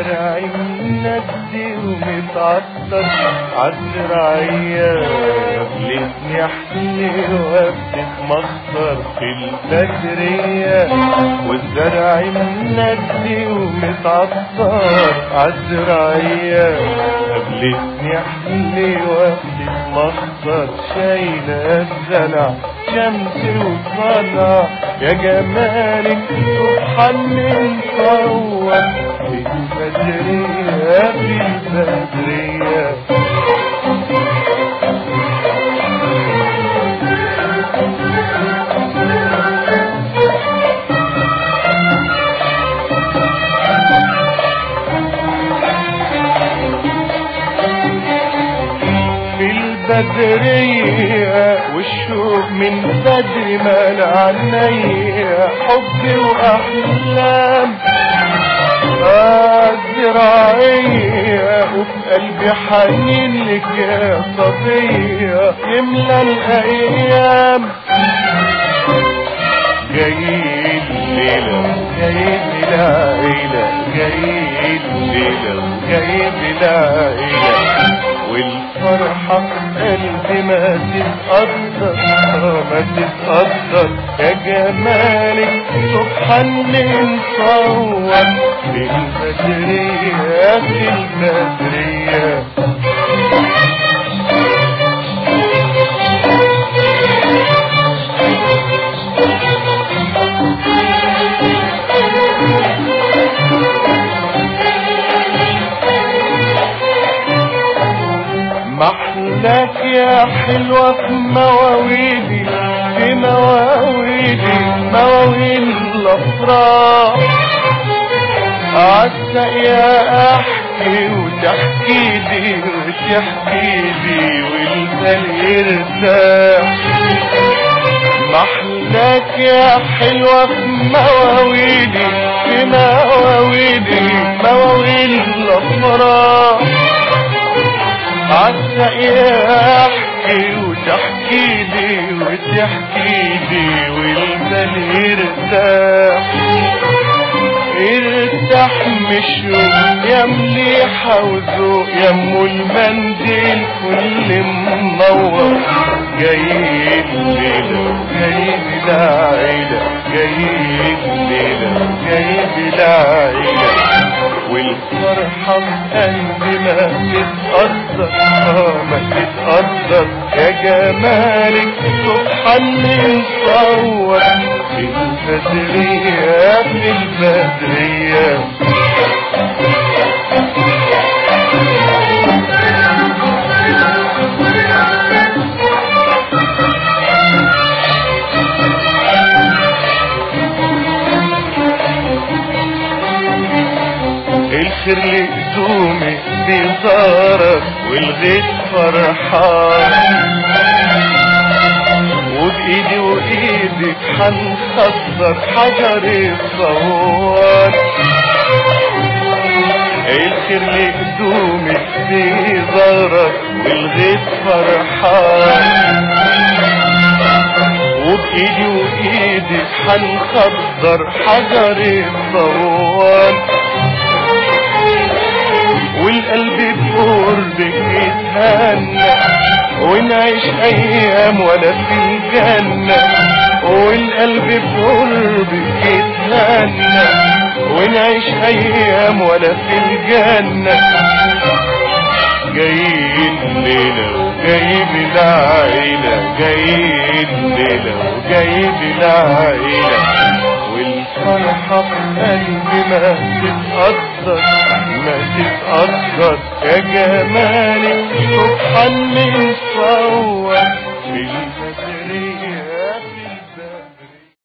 والزرع مندي ومتعطر عالزراعية قبلتني احسني وبتتمخطر في البدرية والزرع مندي ومتعطر عالزراعية قبلتني احسني وبتتمخطر شايلة الزرع شمس وطلع يا جمالك سبحان من صور في البدرية في البدرية في البدرية والشوق من بدري مال عينيا حب وأحلام الزراعية وفي قلبي حنين لك يا صبية يملى الأيام جاي الليلة جاي العيلة جاي الليلة جاي العيلة والفرحة قلبي ما تتقدر آه ما تتقدر يا جمالك سبحان من صور في البدرية في البدرية محلاك يا حلوة في مواويلي في مواويلي مواويل الأفراح عسى يا أحكي وتحكي لي وتحكي لي والبال يرتاح محلاك يا حلوة في مواويلي في مواويلي مواويل الأفراح عسى يا احكي وتحكي لي وتحكي لي والبال يرتاح ارتاح مشوق يا مليحة وذوق يا ام المنديل كل منور جاي الليلة جاي بالعيلة جاي الليلة جاي بالعيلة والفرحة قلبي ما تتقدر اه ما تتقدر يا جمالك سبحان من صور في البدرية في البدرية الخير لقدومي بيزارك والغيث فرحان وبإيدي وإيدك حنخسر حجر الصوار الخير لقدومي بيزارك والغيث فرحان وبإيدي وإيدك حنخضر حجر الصوان والقلب بقربك يتهنى ونعيش ايام ولا في الجنة والقلب بقربك يتهنى ونعيش ايام ولا في الجنة جاي الليلة وجاي بالعيلة جاي الليلة وجاي بالعيلة والفرحة في قلبي ما تتقدر ما تتقدر يا جمالك سبحان من صور في البداية